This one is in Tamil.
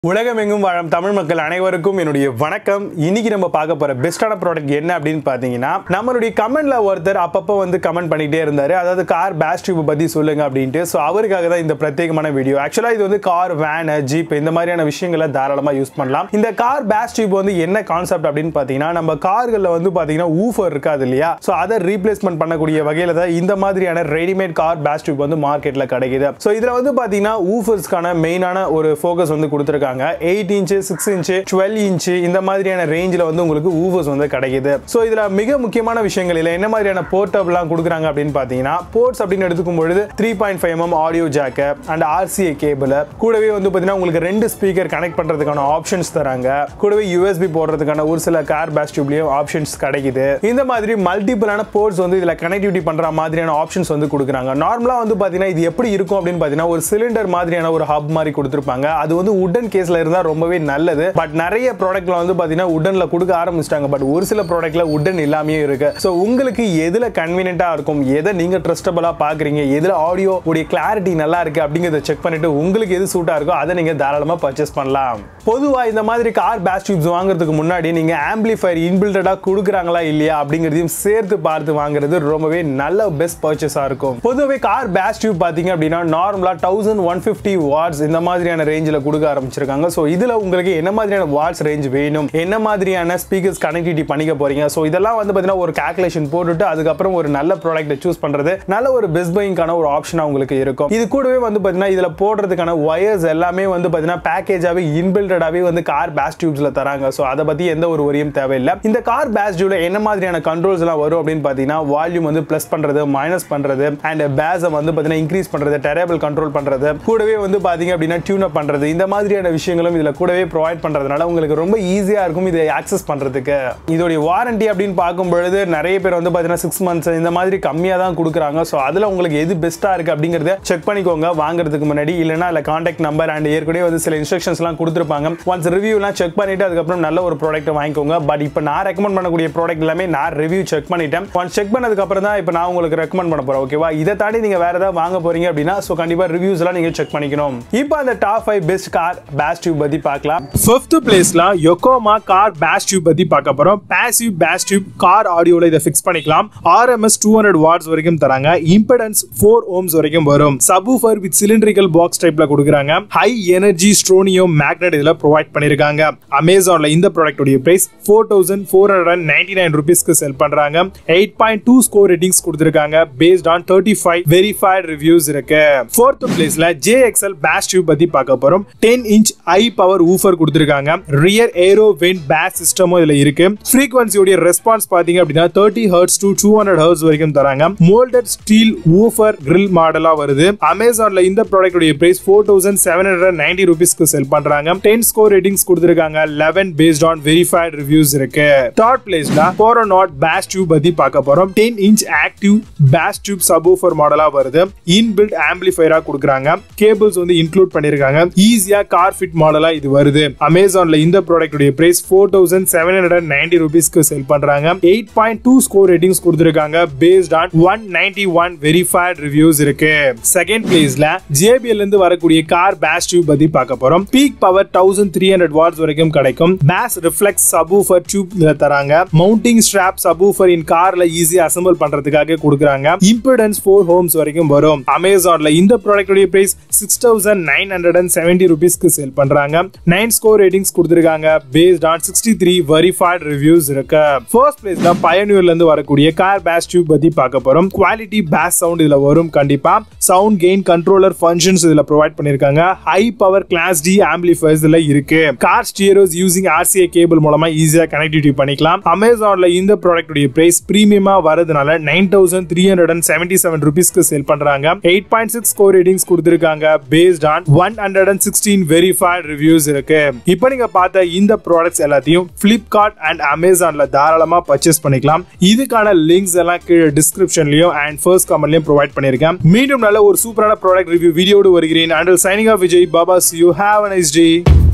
உலகமெங்கும் வாழும் தமிழ் மக்கள் அனைவருக்கும் என்னுடைய வணக்கம் இன்னைக்கு நம்ம பார்க்க போற பெஸ்டான ப்ராடக்ட் என்ன அப்படின்னு பார்த்தீங்கன்னா நம்மளுடைய கமெண்ட்ல ஒருத்தர் அப்பப்போ வந்து கமெண்ட் பண்ணிட்டே இருந்தாரு அதாவது கார் பேஸ் டியூப் பத்தி சொல்லுங்க அப்படின்ட்டு ஸோ அவருக்காக தான் இந்த பிரத்யேகமான வீடியோ ஆக்சுவலாக இது வந்து கார் வேன் ஜீப் இந்த மாதிரியான விஷயங்களை தாராளமாக யூஸ் பண்ணலாம் இந்த கார் பேஸ் டியூப் வந்து என்ன கான்செப்ட் அப்படின்னு பார்த்தீங்கன்னா நம்ம கார்களில் வந்து பார்த்தீங்கன்னா ஊஃபர் இருக்காது இல்லையா ஸோ அதை ரீப்ளேஸ்மெண்ட் பண்ணக்கூடிய வகையில் தான் இந்த மாதிரியான ரெடிமேட் கார் பேஸ் டியூப் வந்து மார்க்கெட்டில் கிடைக்குது ஸோ இதில் வந்து பார்த்தீங்கன்னா ஊஃபர்ஸ்க்கான மெயினான ஒரு ஃபோக்கஸ் வந்து கொடுத்துருக்காங்க eight inch six inch twelve inch இந்த மாதிரியான ரேஞ்சில் வந்து உங்களுக்கு ஊஃபர்ஸ் வந்து கிடைக்குது ஸோ இதில் மிக முக்கியமான விஷயங்கள் இல்லை என்ன மாதிரியான போர்ட்டப்லாம் கொடுக்குறாங்க அப்படின்னு பார்த்தீங்கன்னா போர்ட்ஸ் அப்படின்னு எடுத்துக்கும் பொழுது three point five m audio jack and RCA cable கூடவே வந்து பார்த்தீங்கன்னா உங்களுக்கு ரெண்டு ஸ்பீக்கர் கனெக்ட் பண்ணுறதுக்கான ஆப்ஷன்ஸ் தராங்க கூடவே யூஎஸ்பி போடுறதுக்கான ஒரு சில கார் பேஸ் டியூப்லேயும் ஆப்ஷன்ஸ் கிடைக்குது இந்த மாதிரி மல்டிபிளான போர்ட்ஸ் வந்து இதில் கனெக்டிவிட்டி பண்ணுற மாதிரியான ஆப்ஷன்ஸ் வந்து கொடுக்குறாங்க நார்மலாக வந்து பார்த்தீங்கன்னா இது எப்படி இருக்கும் அப்படின்னு பார்த்தீங்கன்னா ஒரு சிலிண்டர் மாதிரியான ஒரு ஹப் மாதிரி கொடுத்துருப்பாங்க அது வந்து உடன் கேஸ்ல இருந்தால் ரொம்பவே நல்லது பட் நிறைய ப்ராடக்ட்ல வந்து பார்த்தீங்கன்னா உடன்ல கொடுக்க ஆரம்பிச்சிட்டாங்க பட் ஒரு சில ப்ராடக்ட்ல உடன் இல்லாமே இருக்கு ஸோ உங்களுக்கு எதுல கன்வீனியன்ட்டா இருக்கும் எதை நீங்க ட்ரஸ்டபிளா பாக்குறீங்க எதுல ஆடியோ உடைய கிளாரிட்டி நல்லா இருக்கு அப்படிங்கிறத செக் பண்ணிட்டு உங்களுக்கு எது சூட்டா இருக்கோ அதை நீங்க தாராளமா பர்ச்சேஸ் பண்ணலாம் பொதுவா இந்த மாதிரி கார் பேஸ் டியூப்ஸ் வாங்குறதுக்கு முன்னாடி நீங்க ஆம்பிளிஃபயர் இன்பில்டடா கொடுக்குறாங்களா இல்லையா அப்படிங்கிறதையும் சேர்த்து பார்த்து வாங்குறது ரொம்பவே நல்ல பெஸ்ட் பர்ச்சேஸா இருக்கும் பொதுவாகவே கார் பேஸ் டியூப் பாத்தீங்க அப்படின்னா நார்மலா தௌசண்ட் ஒன் ஃபிஃப்டி வாட்ஸ் இந்த மாதிரியான ரேஞ்சில் கொடுக்க ஆரம்பிச்சிருக்காங்க ஸோ இதில் உங்களுக்கு என்ன மாதிரியான வாட்ஸ் ரேஞ்ச் வேணும் என்ன மாதிரியான ஸ்பீக்கர்ஸ் கனெக்டிவிட்டி பண்ணிக்க போறீங்க ஸோ இதெல்லாம் வந்து பார்த்தீங்கன்னா ஒரு கால்குலேஷன் போட்டுட்டு அதுக்கப்புறம் ஒரு நல்ல ப்ராடக்ட்டை சூஸ் பண்ணுறது நல்ல ஒரு பெஸ்ட் பையிங்கான ஒரு ஆப்ஷனாக உங்களுக்கு இருக்கும் இது கூடவே வந்து பார்த்தீங்கன்னா இதில் போடுறதுக்கான ஒயர்ஸ் எல்லாமே வந்து பார்த்தீங்கன்னா பேக்கேஜாகவே இன்பில்டடாகவே வந்து கார் பேஸ் டியூப்ஸில் தராங்க ஸோ அதை பற்றி எந்த ஒரு வரியும் தேவையில்லை இந்த கார் பேஸ் டியூப்ல என்ன மாதிரியான கண்ட்ரோல்ஸ் எல்லாம் வரும் அப்படின்னு பார்த்தீங்கன்னா வால்யூம் வந்து ப்ளஸ் பண்ணுறது மைனஸ் பண்ணுறது அண்ட் பேஸை வந்து பார்த்தீங்கன்னா இன்க்ரீஸ் பண்ணுறது டெரபிள் கண்ட்ரோல் பண்ணுறது கூடவே வந்து பார்த்தீங்க அப்படின்னா டியூன் அப் பண்ணுறது இந்த மாதிரியான விஷயங்களும் இதில் கூடவே ப்ரொவைட் பண்ணுறதுனால உங்களுக்கு ரொம்ப ஈஸியாக இருக்கும் இதை ஆக்சஸ் பண்ணுறதுக்கு இதோடைய வாரண்டி அப்படின்னு பார்க்கும் பொழுது நிறைய பேர் வந்து பார்த்தீங்கன்னா சிக்ஸ் மந்த்ஸ் இந்த மாதிரி கம்மியாக தான் கொடுக்குறாங்க ஸோ அதில் உங்களுக்கு எது பெஸ்ட்டாக இருக்குது அப்படிங்கிறத செக் பண்ணிக்கோங்க வாங்குறதுக்கு முன்னாடி இல்லைனா இல்லை காண்டாக்ட் நம்பர் அண்ட் ஏற்கனவே வந்து சில இன்ஸ்ட்ரக்ஷன்ஸ்லாம் கொடுத்துருப்பாங்க ஒன்ஸ் ரிவ்யூலாம் செக் பண்ணிட்டு அதுக்கப்புறம் நல்ல ஒரு ப்ராடக்ட்டை வாங்கிக்கோங்க பட் இப்போ நான் ரெக்கமெண்ட் பண்ணக்கூடிய ப்ராடக்ட் எல்லாமே நான் ரிவ்யூ செக் பண்ணிட்டேன் ஒன்ஸ் செக் பண்ணதுக்கு அப்புறம் தான் இப்போ நான் உங்களுக்கு ரெக்கமெண்ட் பண்ண போறேன் ஓகேவா இதை தாண்டி நீங்க வேற ஏதாவது வாங்க போறீங்க அப்படின்னா ஸோ கண்டிப்பா ரிவ்யூஸ் எல்லாம் நீங்க செக் பண்ணிக்கணும் இப்போ அந்த top five best car bass tube பத்தி பார்க்கலாம் ஃபிஃப்த் பிளேஸ்ல யொக்கோமா கார் பேஸ் டியூப் பத்தி பார்க்க போறோம் பாசிவ் பேஸ் டியூப் கார் ஆடியோல இதை ஃபிக்ஸ் பண்ணிக்கலாம் ஆர்எம்எஸ் டூ ஹண்ட்ரட் வாட்ஸ் வரைக்கும் தராங்க இம்படன்ஸ் ஃபோர் ஓம்ஸ் வரைக்கும் வரும் சபூஃபர் வித் சிலிண்ட்ரிக்கல் பாக்ஸ் டைப்ல கொடுக்குறாங்க ஹை எனர்ஜி ஸ்ட்ரோனியோ மேக்னெட் இதுல ப்ரொவைட் பண்ணிருக்காங்க அமேசான்ல இந்த ப்ராடக்டோட price four thousand four hundred ninety nine ருபீஸ்க்கு செல் பண்றாங்க eight point two score ratings கொடுத்துருக்காங்க based on thirty five verified reviews இருக்கு ஃபோர்த் பிளேஸ்ல ஜே எக்ஸ்எல் பேஸ் டியூப் பத்தி பார்க்க போறோம் ten inch I power woofer கொடுத்துருக்காங்க ரியர் ஏரோ வென் பேஸ் சிஸ்டமும் இதுல இருக்கு ஃப்ரீக்வன்சியோட ரெஸ்பான்ஸ் பாத்தீங்க அப்படின்னா thirty hertz to two hundred hertz வரைக்கும் தராங்க மோல்டட் ஸ்டீல் ஊஃபர் கிரில் மாடலா வருது அமேசான்ல இந்த ப்ராடக்டோட price four thousand seven hundred ninety ருபீஸ்க்கு செல் பண்றாங்க டென் ஸ்கோர் ரேட்டிங்ஸ் கொடுத்துருக்காங்க eleven based on verified reviews இருக்கு தேர்ட் பிளேஸ்ல போரோநாட் பேஸ் டியூப் பத்தி பார்க்க போறோம் ten inch active bass tube subwoofer மாடலா வருது இன்பில்ட் ஆம்பிளிஃபைரா கொடுக்குறாங்க கேபிள்ஸ் வந்து இன்க்ளூட் பண்ணிருக்காங்க ஈஸியா கார் ஃபிட் மாடலா இது வருது அமேசான்ல இந்த ப்ராடக்டோட price four thousand seven hundred ninety ருபீஸ்க்கு செல் பண்றாங்க eight point two score ratings கொடுத்துருக்காங்க based on one ninety one verified reviews இருக்கு செகண்ட் பிளேஸ்ல ஜேபிஎல் இருந்து வரக்கூடிய கார் பேஸ் டியூப் பத்தி பார்க்க போறோம் peak power thousand three hundred watts வரைக்கும் கிடைக்கும் பேஸ் ரிஃப்ளெக்ஸ் சபூஃபர் டியூப் தராங்க மவுண்டிங் ஸ்ட்ராப் சபூஃபர் இன் கார்ல ஈஸியா அசம்பிள் பண்றதுக்காக கொடுக்குறாங்க இம்பிடன்ஸ் ஃபோர் ஹோம்ஸ் வரைக்கும் வரும் அமேசான்ல இந்த ப்ராடக்டோட price six thousand nine hundred and seventy ருபீஸ்க்கு செல் பண்றாங்க நைன் ஸ்கோர் ரேட்டிங்ஸ் கொடுத்துருக்காங்க based on sixty three verified reviews இருக்கு ஃபர்ஸ்ட் பிளேஸ்ல பயனியூர்ல இருந்து வரக்கூடிய கார் பேஸ் டியூப் பத்தி பார்க்க போறோம் குவாலிட்டி பேஸ் சவுண்ட் இதுல வரும் கண்டிப்பா சவுண்ட் கெயின் கண்ட்ரோலர் ஃபங்க்ஷன்ஸ் இதுல ப்ரொவைட் பண்ணிருக்காங்க high power class D amplifiers இதுல இருக்கு car stereos using RCA cable மூலமா ஈஸியா கனெக்டிவிட்டி பண்ணிக்கலாம் அமேசான்ல இந்த ப்ராடக்ட் பிரைஸ் பிரீமியமா வரதுனால nine thousand three hundred and seventy seven ருபீஸ்க்கு சேல் பண்றாங்க eight point six score ratings கொடுத்திருக்காங்க based on one hundred and sixteen verified reviews இருக்கு இப்போ நீங்க பார்த்த இந்த ப்ராடக்ட்ஸ் எல்லாத்தையும் பிளிப்கார்ட் அண்ட் அமேசான்ல தாராளமா பர்ச்சேஸ் பண்ணிக்கலாம் இதுக்கான லிங்க்ஸ் எல்லாம் கீழே டிஸ்கிரிப்ஷன்லயும் அண்ட் ஃபர்ஸ்ட் கமெண்ட்லயும் ப்ரொவைட் பண்ணிருக்கேன் மீண்டும் நல்ல ஒரு சூப்பரான ப்ராடக்ட் ரிவ்யூ வீடியோடு வருகிறேன் and signing off Vijay Baba see you have a nice day